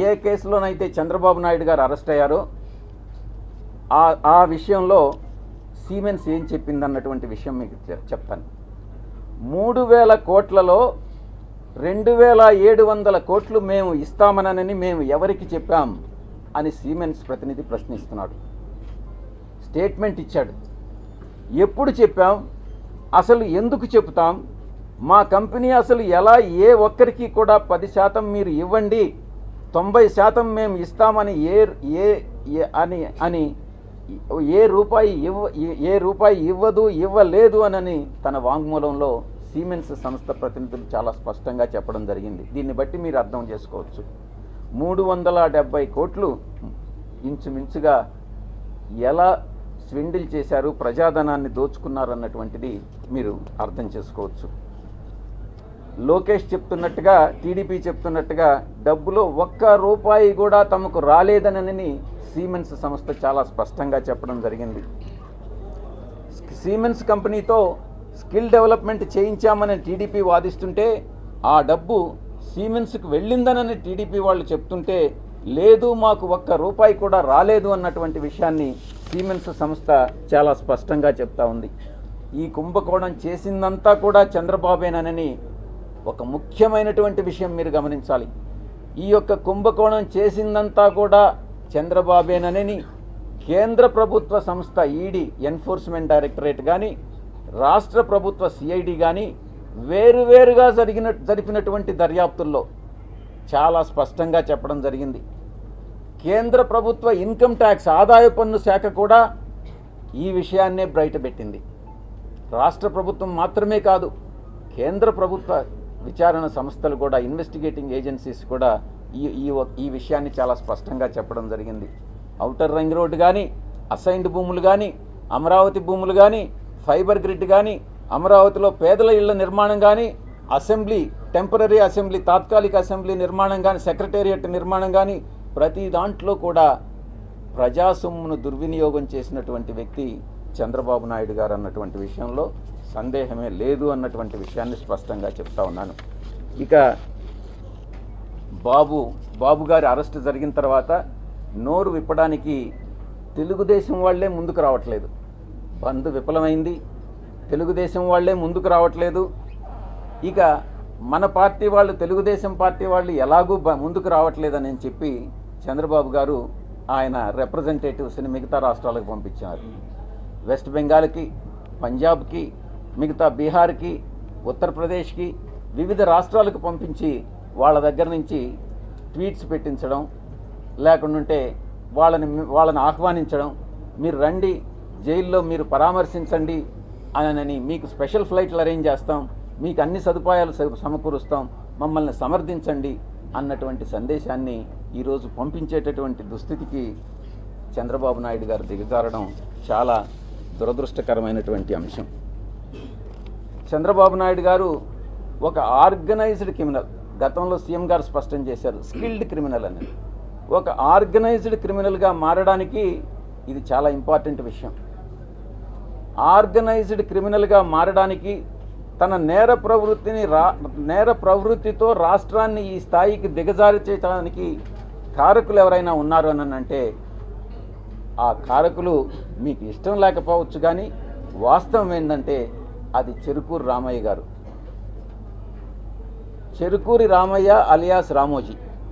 ఏ కేసులోనైతే చంద్రబాబు నాయుడు గారు అరెస్ట్ అయ్యారో ఆ ఆ విషయంలో సీమెన్స్ ఏం చెప్పిందన్నటువంటి విషయం మీకు చె- చెప్తాను మూడు వేల కోట్లలో రెండు వేల ఏడు వందల కోట్లు మేము ఇస్తామనని మేము ఎవరికి చెప్పాం అని సీమెన్స్ ప్రతినిధి ప్రశ్నిస్తున్నాడు స్టేట్మెంట్ ఇచ్చాడు ఎప్పుడు చెప్పాం అసలు ఎందుకు చెప్తాం మా కంపెనీ అసలు ఎలా ఏ ఒక్కరికి కూడా పది శాతం మీరు ఇవ్వండి తొంభై శాతం మేము ఇస్తామని ఏ ఏ ఏ- అని అని ఏ రూపాయి ఇవ్వ ఏ- ఏ రూపాయి ఇవ్వదు ఇవ్వలేదు అనని తన వాంగ్మూలంలో సీమెన్స్ సంస్థ ప్రతినిధులు చాలా స్పష్టంగా చెప్పడం జరిగింది దీన్ని బట్టి మీరు అర్థం చేసుకోవచ్చు మూడు వందల డెబ్బై కోట్లు ఇంచుమించుగా ఎలా స్విండిల్ చేశారు ప్రజాధనాన్ని దోచుకున్నారు అన్నటువంటిది మీరు అర్థం చేసుకోవచ్చు లోకేష్ చెప్తున్నట్టుగా టీడీపీ చెప్తున్నట్టుగా డబ్బులో ఒక్క రూపాయి కూడా తమకు రాలేదనని సీమెన్స్ సంస్థ చాలా స్పష్టంగా చెప్పడం జరిగింది సీమెన్స్ కంపెనీతో స్కిల్ డెవలప్మెంట్ చేయించామని టీడీపీ వాదిస్తుంటే ఆ డబ్బు సీమెన్స్కి వెళ్ళిందనని టీడీపీ వాళ్ళు చెప్తుంటే లేదు మాకు ఒక్క రూపాయి కూడా రాలేదు అన్నటువంటి విషయాన్ని సీమెన్స్ సంస్థ చాలా స్పష్టంగా చెప్తా ఉంది ఈ కుంభకోణం చేసిందంతా కూడా చంద్రబాబేనని ఒక ముఖ్యమైనటువంటి విషయం మీరు గమనించాలి ఈ యొక్క కుంభకోణం చేసిందంతా కూడా చంద్రబాబేనని కేంద్ర ప్రభుత్వ సంస్థ ఈడీ ఎన్ఫోర్స్మెంట్ డైరెక్టరేట్ కానీ రాష్ట్ర ప్రభుత్వ సిఐడి కానీ వేరువేరుగా జరిగిన జరిపినటువంటి దర్యాప్తుల్లో చాలా స్పష్టంగా చెప్పడం జరిగింది కేంద్ర ప్రభుత్వ ఇన్కమ్ ట్యాక్స్ ఆదాయ పన్ను శాఖ కూడా ఈ విషయాన్నే బయటపెట్టింది రాష్ట్ర ప్రభుత్వం మాత్రమే కాదు కేంద్ర ప్రభుత్వ విచారణ సంస్థలు కూడా ఇన్వెస్టిగేటింగ్ ఏజెన్సీస్ కూడా ఈ ఈ ఒ- ఈ విషయాన్ని చాలా స్పష్టంగా చెప్పడం జరిగింది ఔటర్ రింగ్ రోడ్ కానీ అసైన్డ్ భూములు కానీ అమరావతి భూములు కానీ ఫైబర్ గ్రిడ్ కానీ అమరావతిలో పేదల ఇళ్ల నిర్మాణం కానీ అసెంబ్లీ టెంపరీ అసెంబ్లీ తాత్కాలిక అసెంబ్లీ నిర్మాణం కానీ సెక్రటేరియట్ నిర్మాణం కానీ ప్రతి దాంట్లో కూడా ప్రజా సొమ్మును దుర్వినియోగం చేసినటువంటి వ్యక్తి చంద్రబాబు నాయుడు గారు అన్నటువంటి విషయంలో సందేహమే లేదు అన్నటువంటి విషయాన్ని స్పష్టంగా చెప్తా ఉన్నాను ఇక బాబు బాబు గారి అరెస్ట్ జరిగిన తర్వాత నోరు విప్పడానికి తెలుగుదేశం వాళ్ళే ముందుకు రావట్లేదు బంద్ విఫలమైంది తెలుగుదేశం వాళ్ళే ముందుకు రావట్లేదు ఇక మన పార్టీ వాళ్ళు తెలుగుదేశం పార్టీ వాళ్ళు ఎలాగూ బ- ముందుకు రావట్లేదని చెప్పి చంద్రబాబు గారు ఆయన రిప్రజెంటేటివ్స్ని మిగతా రాష్ట్రాలకు పంపించారు వెస్ట్ బెంగాల్కి పంజాబ్కి మిగతా బీహార్కి ఉత్తరప్రదేశ్కి వివిధ రాష్ట్రాలకు పంపించి వాళ్ళ దగ్గర నుంచి ట్వీట్స్ పెట్టించడం లేకుంటే వాళ్ళని వాళ్ళని ఆహ్వానించడం మీరు రండి జైల్లో మీరు పరామర్శించండి అనని మీకు స్పెషల్ ఫ్లైట్లు అరేంజ్ చేస్తాం మీకు అన్ని సదుపాయాలు స- సమకూరుస్తాం మమ్మల్ని సమర్థించండి అన్నటువంటి సందేశాన్ని ఈరోజు పంపించేటటువంటి దుస్థితికి చంద్రబాబు నాయుడు గారు దిగజారడం చాలా దురదృష్టకరమైనటువంటి అంశం చంద్రబాబు నాయుడు గారు ఒక ఆర్గనైజ్డ్ క్రిమినల్ గతంలో సీఎం గారు స్పష్టం చేశారు స్కిల్డ్ క్రిమినల్ అనేది ఒక ఆర్గనైజ్డ్ క్రిమినల్గా మారడానికి ఇది చాలా ఇంపార్టెంట్ విషయం ఆర్గనైజ్డ్ క్రిమినల్గా మారడానికి తన నేర ప్రవృత్తిని రా నేర ప్రవృత్తితో రాష్ట్రాన్ని ఈ స్థాయికి దిగజారి చేయడానికి కారకులు ఎవరైనా ఉన్నారు అని అంటే ఆ కారకులు మీకు ఇష్టం లేకపోవచ్చు కానీ వాస్తవం ఏంటంటే అది చెరుకూరు రామయ్య గారు చెరుకూరి రామయ్య అలియాస్ రామోజీ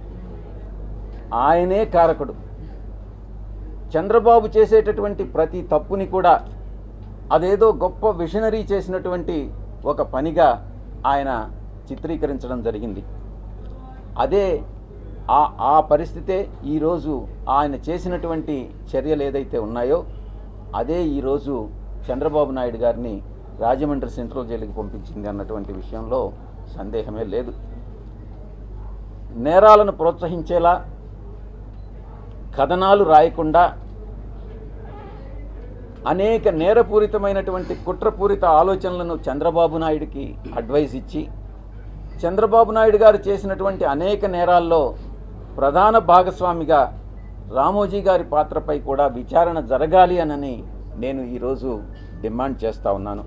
ఆయనే కారకుడు చంద్రబాబు చేసేటటువంటి ప్రతి తప్పుని కూడా అదేదో గొప్ప విషనరీ చేసినటువంటి ఒక పనిగా ఆయన చిత్రీకరించడం జరిగింది అదే ఆ ఆ పరిస్థితే ఈరోజు ఆయన చేసినటువంటి చర్యలు ఏదైతే ఉన్నాయో అదే ఈరోజు చంద్రబాబు నాయుడు గారిని రాజమండ్రి సెంట్రల్ జైలుకి పంపించింది అన్నటువంటి విషయంలో సందేహమే లేదు నేరాలను ప్రోత్సహించేలా కథనాలు రాయకుండా అనేక నేరపూరితమైనటువంటి కుట్రపూరిత ఆలోచనలను చంద్రబాబు నాయుడికి అడ్వైస్ ఇచ్చి చంద్రబాబు నాయుడు గారు చేసినటువంటి అనేక నేరాల్లో ప్రధాన భాగస్వామిగా రామోజీ గారి పాత్రపై కూడా విచారణ జరగాలి అనని నేను ఈరోజు డిమాండ్ చేస్తూ ఉన్నాను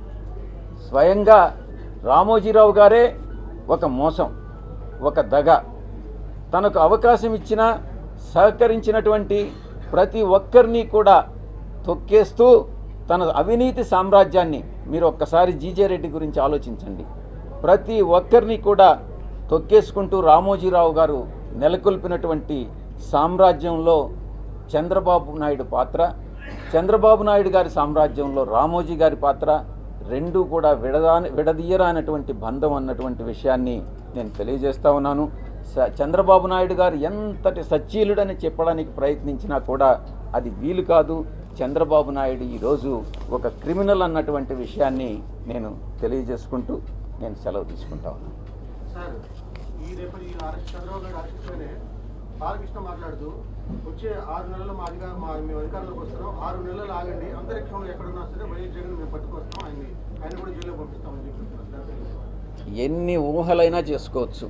స్వయంగా రామోజీరావు గారే ఒక మోసం ఒక దగ తనకు అవకాశం ఇచ్చిన సహకరించినటువంటి ప్రతి ఒక్కరిని కూడా తొక్కేస్తూ తన అవినీతి సామ్రాజ్యాన్ని మీరు ఒక్కసారి జీజే రెడ్డి గురించి ఆలోచించండి ప్రతి ఒక్కరిని కూడా తొక్కేసుకుంటూ రామోజీరావు గారు నెలకొల్పినటువంటి సామ్రాజ్యంలో చంద్రబాబు నాయుడు పాత్ర చంద్రబాబు నాయుడు గారి సామ్రాజ్యంలో రామోజీ గారి పాత్ర రెండూ కూడా విడదా విడదీయరానటువంటి బంధం అన్నటువంటి విషయాన్ని నేను తెలియజేస్తా ఉన్నాను స- చంద్రబాబు నాయుడు గారు ఎంతటి సచ్చీలుడని చెప్పడానికి ప్రయత్నించినా కూడా అది వీలు కాదు చంద్రబాబు నాయుడు ఈరోజు ఒక క్రిమినల్ అన్నటువంటి విషయాన్ని నేను తెలియజేసుకుంటూ నేను సెలవు తీసుకుంటా ఉన్నాను సార్ ఈ రేపు ఈ అరెస్ట్ చంద్రబాబు నాయుడు అరెస్ట్తోనే బాలకృష్ణ మాట్లాడుతూ వచ్చే ఆరు నెలలు మా అధికారం మా మేము అధికారంలోకి వస్తున్నాం ఆరు నెలలు ఆగండి అంతరిక్షంలో ఎక్కడున్నా సరే వైఎస్ జగన్ మేము పట్టుకొస్తాం ఆయన ఆయన కూడా జైల్లో పంపిస్తామని చెప్పి చెప్తున్నారు. ఎన్ని ఊహలైనా చేసుకోవచ్చు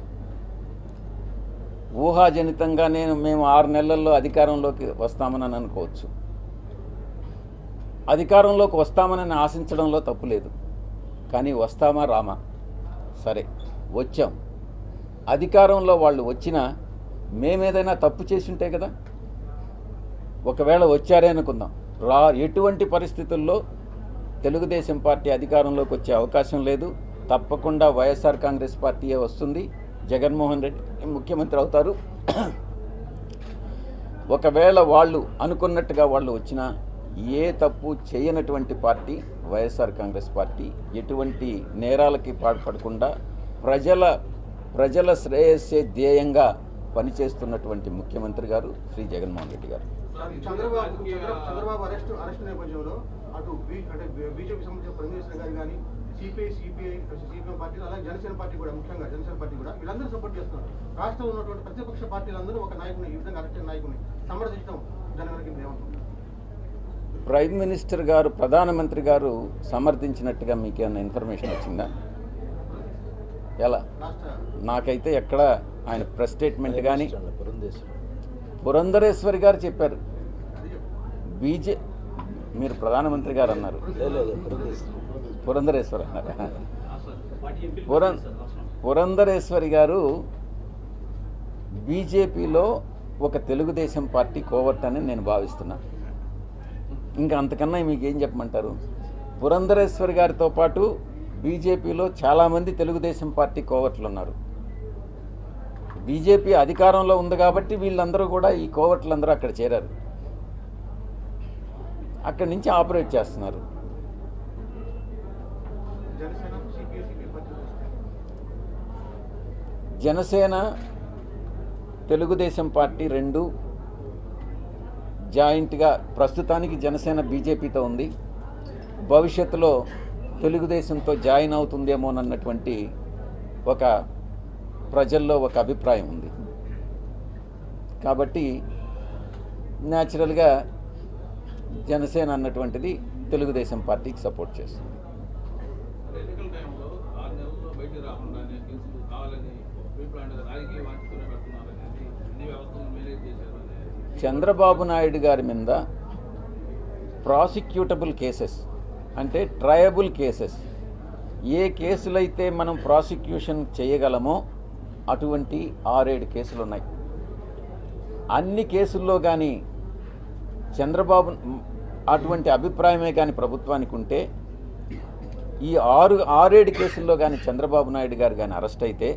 ఊహాజనితంగా నేను మేము ఆరు నెలల్లో అధికారంలోకి వస్తామని అని అనుకోవచ్చు అధికారంలోకి వస్తామని ఆశించడంలో తప్పు లేదు కానీ వస్తామా రామా సరే వచ్చాం అధికారంలో వాళ్ళు వచ్చినా మేమేదైనా తప్పు చేసి ఉంటే కదా ఒకవేళ వచ్చారే అనుకుందాం రా ఎటువంటి పరిస్థితుల్లో తెలుగుదేశం పార్టీ అధికారంలోకి వచ్చే అవకాశం లేదు తప్పకుండా వైఎస్ఆర్ కాంగ్రెస్ పార్టీయే వస్తుంది జగన్మోహన్ రెడ్డి ముఖ్యమంత్రి అవుతారు ఒకవేళ వాళ్ళు అనుకున్నట్టుగా వాళ్ళు వచ్చినా ఏ తప్పు చేయనటువంటి పార్టీ వైఎస్ఆర్ కాంగ్రెస్ పార్టీ ఎటువంటి నేరాలకి పాల్పడకుండా ప్రజల ప్రజల శ్రేయస్సే ధ్యేయంగా పనిచేస్తున్నటువంటి ముఖ్యమంత్రి గారు శ్రీ జగన్మోహన్ రెడ్డి గారు సార్, ఈ చంద్రబాబు చంద్ర- చంద్రబాబు అరెస్ట్ అరెస్ట్ నేపథ్యంలో అటు బీ- అంటే బీజేపీ సంబంధించిన పరమేశ్వర్ గారు కానీ సిపిఐ సిపిఐ సిపిఎం పార్టీలు అలాగే జనసేన పార్టీ కూడా ముఖ్యంగా జనసేన పార్టీ కూడా వీళ్ళందరూ సపోర్ట్ చేస్తున్నారు రాష్ట్రంలో ఉన్నటువంటి ప్రతిపక్ష పార్టీలందరూ ఒక నాయకుని ఈ విధంగా అరెస్ట్ అయిన నాయకుని సమర్థించడం దాని వరకు మీరు ఏమంటారు ప్రైమ్ మినిస్టర్ గారు ప్రధానమంత్రి గారు సమర్థించినట్టుగా మీకు ఏమైనా ఇన్ఫర్మేషన్ వచ్చిందా ఎలా రాష్ట్ర నాకైతే ఎక్కడ ఆయన ప్రెస్ స్టేట్మెంట్ కానీ పురంధరేశ్వరి గారు చెప్పారు అది చెప్పు. బీజే మీరు ప్రధానమంత్రి గారు అన్నారు పురంధరేశ్వరి అన్నారు పురం పురంధరేశ్వరి గారు బీజేపీలో ఒక తెలుగుదేశం పార్టీ కోవర్ట్ అని నేను భావిస్తున్నా ఇంకా అంతకన్నా మీకు ఏం చెప్పమంటారు పురంధరేశ్వరి గారితో పాటు బీజేపీలో చాలామంది తెలుగుదేశం పార్టీ కోవర్ట్లు ఉన్నారు బీజేపీ అధికారంలో ఉంది కాబట్టి వీళ్ళందరూ కూడా ఈ కోవర్ట్లందరూ అక్కడ చేరారు అక్కడి నుంచి ఆపరేట్ చేస్తున్నారు జనసేన సిపిఐ సిపిఐ పార్టీలు జనసేన తెలుగుదేశం పార్టీ రెండు జాయింట్గా ప్రస్తుతానికి జనసేన బీజేపీతో ఉంది భవిష్యత్తులో తెలుగుదేశంతో జాయిన్ అవుతుందేమోనన్నటువంటి ఒక ప్రజల్లో ఒక అభిప్రాయం ఉంది కాబట్టి న్యాచురల్గా జనసేన అన్నటువంటిది తెలుగుదేశం పార్టీకి సపోర్ట్ చేస్తుంది ఎన్నికల టైంలో ఆరు నెలల్లో బయటికి రాకుండానే కేసులు కావాలని ప్రీప్లాన్ రాజకీయ వాంఛతోనే పెడుతున్నారనేది అన్ని వ్యవస్థలను మేనేజ్ చేశారు అనేది చంద్రబాబు నాయుడు గారి మీద ప్రాసిక్యూటబుల్ కేసెస్ అంటే ట్రయబుల్ కేసెస్ ఏ కేసులైతే మనం ప్రాసిక్యూషన్ చేయగలమో అటువంటి ఆరేడు కేసులు ఉన్నాయి అన్ని కేసుల్లో కానీ చంద్రబాబు అటువంటి అభిప్రాయమే కానీ ప్రభుత్వానికి ఉంటే ఈ ఆరు ఆరేడు కేసుల్లో కానీ చంద్రబాబు నాయుడు గారు కానీ అరెస్ట్ అయితే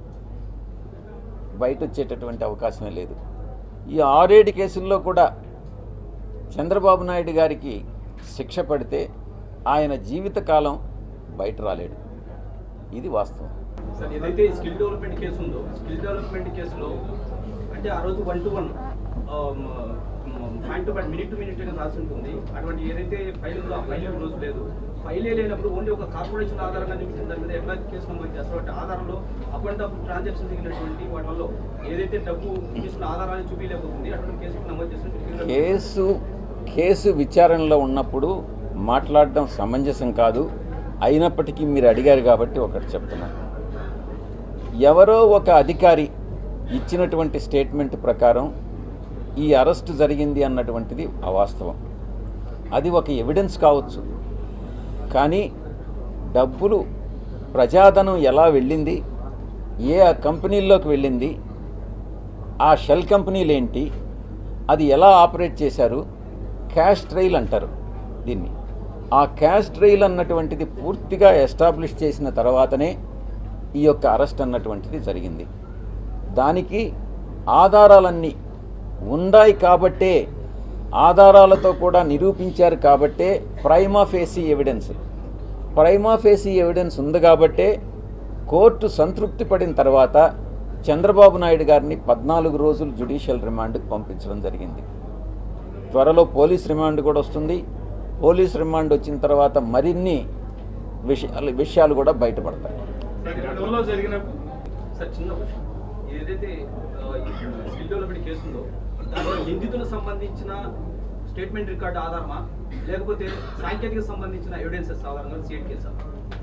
బయట వచ్చేటటువంటి అవకాశమే లేదు ఈ ఆరేడు కేసుల్లో కూడా చంద్రబాబు నాయుడు గారికి శిక్ష పడితే ఆయన జీవితకాలం బయట రాలేడు ఇది వాస్తవం సార్ ఏదైతే స్కిల్ డెవలప్మెంట్ కేసు ఉందో స్కిల్ డెవలప్మెంట్ కేసులో అంటే ఆ రోజు one to one point to point minute to minute గా రాసి ఉంటుంది అటువంటి ఏదైతే ఫైల్ ఉందో ఆ ఫైల్ రోజు లేదు ఫైలే లేనప్పుడు ఓన్లీ ఒక కార్పొరేషన్ ఆధారంగా చూపించిన దాని మీద ఎఫ్ఐఆర్ కేసు నమోదు చేస్తారు వాటి ఆధారంలో అప్ అండ్ డబ్బు ట్రాన్సాక్షన్ జరిగినటువంటి వాటి వల్ల ఏదైతే డబ్బు తీసుకున్న ఆధారాన్ని చూపించలేకపోతుంది అటువంటి కేసు నమోదు చేస్తున్న కేసు కేసు విచారణలో ఉన్నప్పుడు మాట్లాడడం సమంజసం కాదు అయినప్పటికీ మీరు అడిగారు కాబట్టి ఒకటి చెప్తున్నాను ఎవరో ఒక అధికారి ఇచ్చినటువంటి స్టేట్మెంట్ ప్రకారం ఈ అరెస్ట్ జరిగింది అన్నటువంటిది అవాస్తవం అది ఒక ఎవిడెన్స్ కావచ్చు కానీ డబ్బులు ప్రజాధనం ఎలా వెళ్ళింది ఏ కంపెనీల్లోకి వెళ్ళింది ఆ షెల్ కంపెనీలు ఏంటి అది ఎలా ఆపరేట్ చేశారు క్యాష్ ట్రైల్ అంటారు దీన్ని ఆ క్యాష్ ట్రైల్ అన్నటువంటిది పూర్తిగా ఎస్టాబ్లిష్ చేసిన తర్వాతనే ఈ యొక్క అరెస్ట్ అన్నటువంటిది జరిగింది దానికి ఆధారాలన్నీ ఉన్నాయి కాబట్టే ఆధారాలతో కూడా నిరూపించారు కాబట్టే prima facie evidence prima facie evidence ఉంది కాబట్టే కోర్టు సంతృప్తి పడిన తర్వాత చంద్రబాబు నాయుడు గారిని పద్నాలుగు రోజులు జ్యుడిషియల్ రిమాండ్కి పంపించడం జరిగింది త్వరలో పోలీస్ రిమాండ్ కూడా వస్తుంది పోలీస్ రిమాండ్ వచ్చిన తర్వాత మరిన్ని విషయాలు విషయాలు కూడా బయటపడతాయి గతంలో జరిగినప్పుడు సార్ చిన్న క్వశ్చన్ ఏదైతే ఆ, ఈ స్కిల్ డెవలప్మెంట్ కేసు ఉందో దాంట్లో నిందితులకు సంబంధించిన స్టేట్మెంట్ రికార్డు ఆధారమా లేకపోతే సాంకేతిక సంబంధించిన ఎవిడెన్సెస్ ఆధారంగా సీట్ కేసా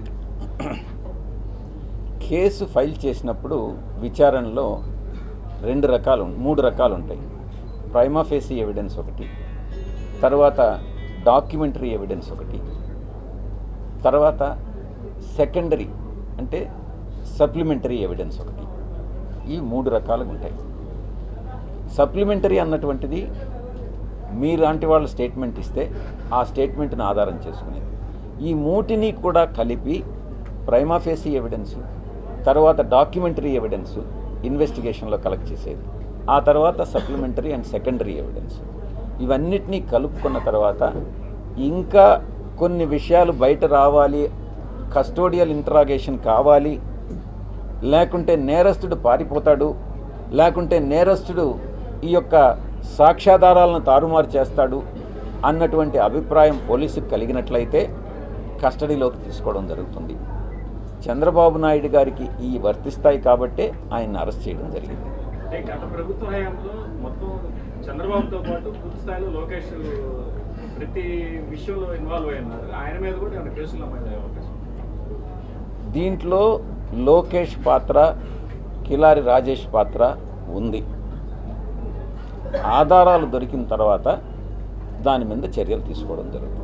కేసు ఫైల్ చేసినప్పుడు విచారణలో రెండు రకాలు మూడు రకాలు ఉంటాయి ప్రైమా ఫేసీ ఎవిడెన్స్ ఒకటి తర్వాత డాక్యుమెంటరీ ఎవిడెన్స్ ఒకటి తర్వాత సెకండరీ అంటే సప్లిమెంటరీ ఎవిడెన్స్ ఒకటి ఈ మూడు రకాలుగా ఉంటాయి సప్లిమెంటరీ అన్నటువంటిది మీలాంటి వాళ్ళు స్టేట్మెంట్ ఇస్తే ఆ స్టేట్మెంట్ని ఆధారం చేసుకునేది ఈ మూటిని కూడా కలిపి ప్రైమా ఫేసీ ఎవిడెన్స్ తర్వాత డాక్యుమెంటరీ ఎవిడెన్స్ ఇన్వెస్టిగేషన్లో కలెక్ట్ చేసేది ఆ తర్వాత సప్లిమెంటరీ అండ్ సెకండరీ ఎవిడెన్స్ ఇవన్నిటినీ కలుపుకున్న తర్వాత ఇంకా కొన్ని విషయాలు బయట రావాలి కస్టోడియల్ ఇంట్రాగేషన్ కావాలి లేకుంటే నేరస్తుడు పారిపోతాడు లేకుంటే నేరస్తుడు ఈ యొక్క సాక్ష్యాధారాలను తారుమారు చేస్తాడు అన్నటువంటి అభిప్రాయం పోలీసుకు కలిగినట్లయితే కస్టడీలోకి తీసుకోవడం జరుగుతుంది చంద్రబాబు నాయుడు గారికి ఈ వర్తిస్తాయి కాబట్టే ఆయన్ని అరెస్ట్ చేయడం జరిగింది అంటే గత ప్రభుత్వ హయాంలో మొత్తం చంద్రబాబుతో పాటు పూర్తి స్థాయిలో లోకేష్ ప్రతి విషయంలో ఇన్వాల్వ్ అయి ఉన్నారు ఆయన మీద కూడా ఏమైనా కేసులు నమోదయ్యే అవకాశం ఉందా? దీంట్లో లోకేష్ పాత్ర కిలారి రాజేష్ పాత్ర ఉంది ఆధారాలు దొరికిన తర్వాత దాని మీద చర్యలు తీసుకోవడం జరుగుతుంది